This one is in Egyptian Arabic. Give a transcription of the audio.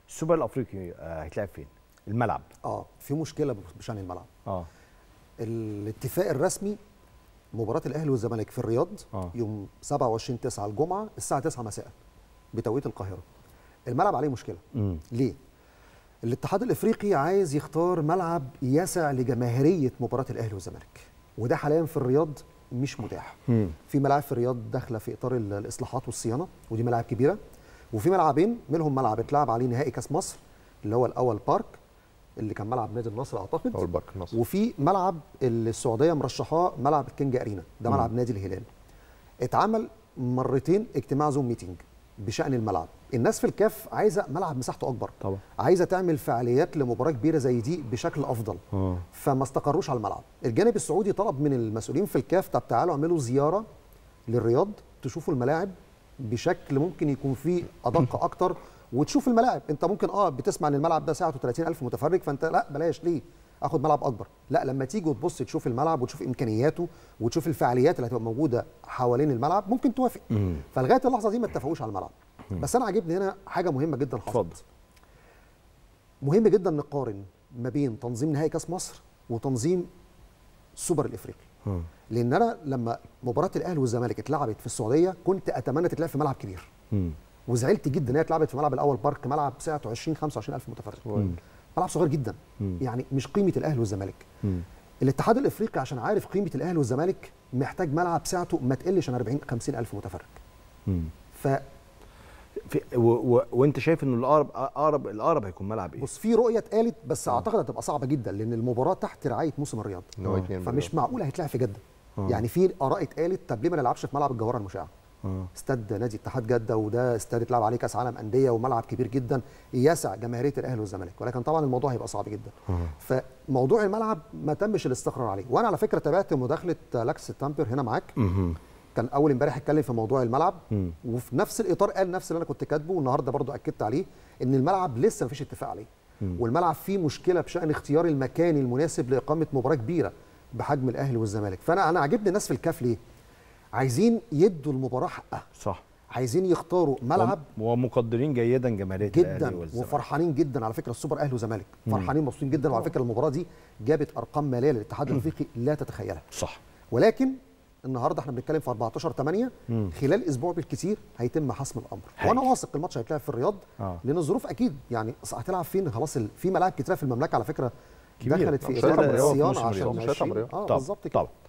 السوبر الافريقي آه، هيتلعب فين الملعب اه في مشكله بشان الملعب اه الاتفاق الرسمي مباراه الاهلي والزمالك في الرياض آه. يوم 27 9 الجمعه الساعه 9 مساء بتوقيت القاهره الملعب عليه مشكله مم. ليه الاتحاد الافريقي عايز يختار ملعب يسع لجماهيريه مباراه الاهلي والزمالك وده حاليا في الرياض مش متاح مم. في ملاعب في الرياض داخله في اطار ال- الاصلاحات والصيانه ودي ملاعب كبيره وفي ملعبين منهم ملعب اتلعب عليه نهائي كاس مصر اللي هو الاول بارك اللي كان ملعب نادي النصر اعتقد اول بارك النصر وفي ملعب اللي السعوديه مرشحاه ملعب الكينج ارينا ده ملعب نادي الهلال اتعمل مرتين اجتماع زوم ميتنج بشان الملعب الناس في الكاف عايزه ملعب مساحته اكبر طبعا عايزه تعمل فعاليات لمباراه كبيره زي دي بشكل افضل اه فما استقروش على الملعب الجانب السعودي طلب من المسؤولين في الكاف طب تعالوا اعملوا زياره للرياض تشوفوا الملاعب بشكل ممكن يكون فيه ادق اكتر وتشوف الملاعب انت ممكن اه بتسمع ان الملعب ده ساعته 30000 متفرج فانت لا بلاش ليه اخد ملعب اكبر لا لما تيجي وتبص تشوف الملعب وتشوف امكانياته وتشوف الفعاليات اللي هتبقى موجوده حوالين الملعب ممكن توافق مم. فلغايه اللحظه دي ما اتفقوش على الملعب بس انا عاجبني هنا حاجه مهمه جدا حصلت اتفضل. مهم جدا نقارن ما بين تنظيم نهائي كاس مصر وتنظيم السوبر الافريقي مم. لان انا لما مباراه الاهلي والزمالك اتلعبت في السعوديه كنت اتمنى تتلعب في ملعب كبير مم. وزعلت جدا ان هي اتلعبت في ملعب الاول بارك ملعب سعته 20 25 الف متفرج مم. ملعب صغير جدا مم. يعني مش قيمه الاهلي والزمالك مم. الاتحاد الافريقي عشان عارف قيمه الاهلي والزمالك محتاج ملعب سعته ما تقلش عن 40 50 الف متفرج مم. فبص في و و وانت شايف انه الاقرب اقرب الاقرب هيكون ملعب ايه؟ في رؤيه اتقالت بس اعتقد هتبقى صعبه جدا لان المباراه تحت رعايه موسم الرياض اللي هو آه. اتنين فمش معقول هيتلعب في جده آه. يعني في اراء اتقالت طب ليه ما نلعبش في ملعب الجوهره المشعه اه استاد نادي اتحاد جده وده استاد اتلعب عليه كاس عالم انديه وملعب كبير جدا يسع جماهيريه الاهلي والزمالك ولكن طبعا الموضوع هيبقى صعب جدا آه. فموضوع الملعب ما تمش الاستقرار عليه وانا على فكره تابعت مداخله لاكس تامبر هنا معاك مهم. كان اول امبارح اتكلم في موضوع الملعب مم. وفي نفس الاطار قال نفس اللي انا كنت كاتبه والنهارده برضو اكدت عليه ان الملعب لسه ما فيش اتفاق عليه مم. والملعب فيه مشكله بشان اختيار المكان المناسب لاقامه مباراه كبيره بحجم الاهلي والزمالك فانا انا عاجبني الناس في الكاف ليه عايزين يدوا المباراه حقها صح عايزين يختاروا ملعب وم- ومقدرين جيدا جماهيريه جدا الاهلي والزمالك وفرحانين جدا على فكره السوبر اهلي وزمالك فرحانين مبسوطين جدا وعلى فكره المباراه دي جابت ارقام ماليه للاتحاد الافريقي لا تتخيلها صح ولكن النهارده احنا بنتكلم في 14 8 مم. خلال اسبوع بالكثير هيتم حسم الامر هايل. وانا واثق الماتش هيتلعب في الرياض آه. لان الظروف اكيد يعني أصل هتلعب فين خلاص ال- في ملاعب كتيره في المملكه على فكره كبيرة. دخلت في مش اطار هيلعب رياض، الصيانه مش عشان رياض، مش هيلعب 20 رياض. اه طبعا بالظبط كده طبعا